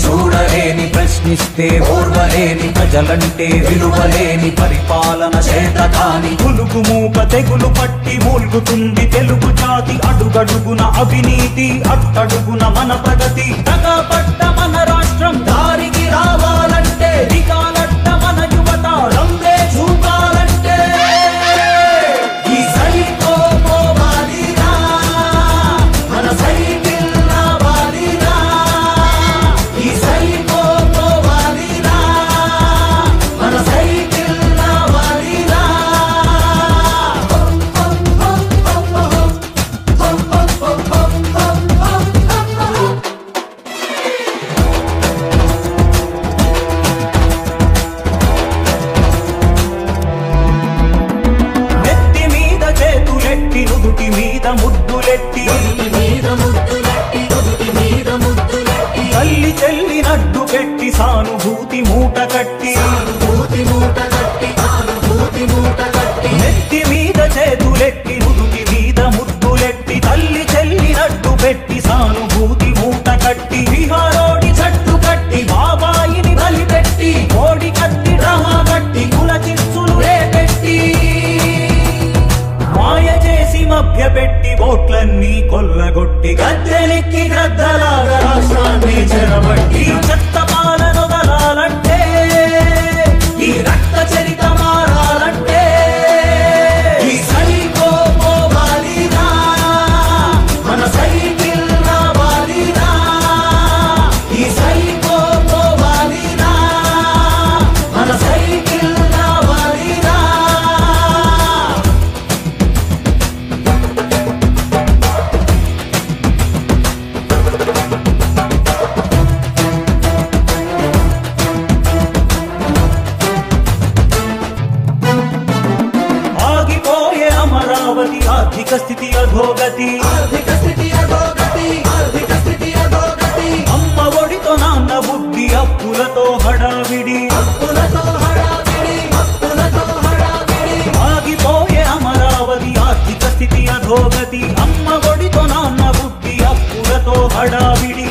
చూడలేని ప్రశ్నిస్తే ఓర్వలేని ప్రజలంటే విలువలేని పరిపాలన చేత కాని పులుగు మూక తెగులు పట్టి మూల్గుతుంది తెలుగు జాతి అడుగడుగున అవినీతి అట్టడుగున మన ప్రగతి తగపట్ట మన రాష్ట్రం దారికి రావాలంటే దిగాలట్ట మన యువత రంగే చూపాలంటే ఈ సైకో పోవాలిరా మన సైకిల్ రావాలిరా ఈ సైకో పోవాలిరా మన సైకిల్ రావాలిరా నెత్తి మీద చేతులెట్టి నుదుటి మీద ముద్దులెట్టి మీద ముద్దులెట్టి నుదుటి మీద ముద్దులెట్టి తల్లి చెల్లి నడ్డు పెట్టి సానుభూతి మూట కట్టి అనుభూతి మూట కట్టి అనుభూతి మూట కట్టి నెత్తి మీద చేతులెట్టి నుదుటి మీద ముద్దులెట్టి తల్లి చెల్లి నడ్డు పెట్టి సానుభూతి మూట కట్టి విహారోడి చట్టు కట్టి బాబాయిని బలిపెట్టి కోడి కట్టి డ్రమా కట్టి కుల చిచ్చులు రేపెట్టి మాయ చేసి మభ్య పెట్టి ఓట్లన్నీ కొల్లగొట్టి గద్దెనెక్కి గద్దలాగా రాష్ట్రాన్ని చెరబట్టి చెత్త పాలన వదలాలంటే ఈ రక్త చరిత మారాలంటే ఈ సైకో పోవాలిరా మన సైకిల్ రావాలిరా ఈ సైకో పోవాలిరా మన సైకిల్ రావాలిరా ఆగిపోయే అమరావతి ఆర్థిక స్థితి అధోగతి ఆర్థిక స్థితి అధోగతి ఆర్థిక స్థితి అధోగతి అమ్మ ఒడితో నాన్న బుద్ధి అప్పులతో హడావిడి అప్పులతో హడావిడి అప్పులతో హడావిడి ఆగిపోయే అమరావతి ఆర్థిక స్థితి అధోగతి అమ్మ ఒడితో నాన్న బుద్ధి అప్పులతో హడావిడి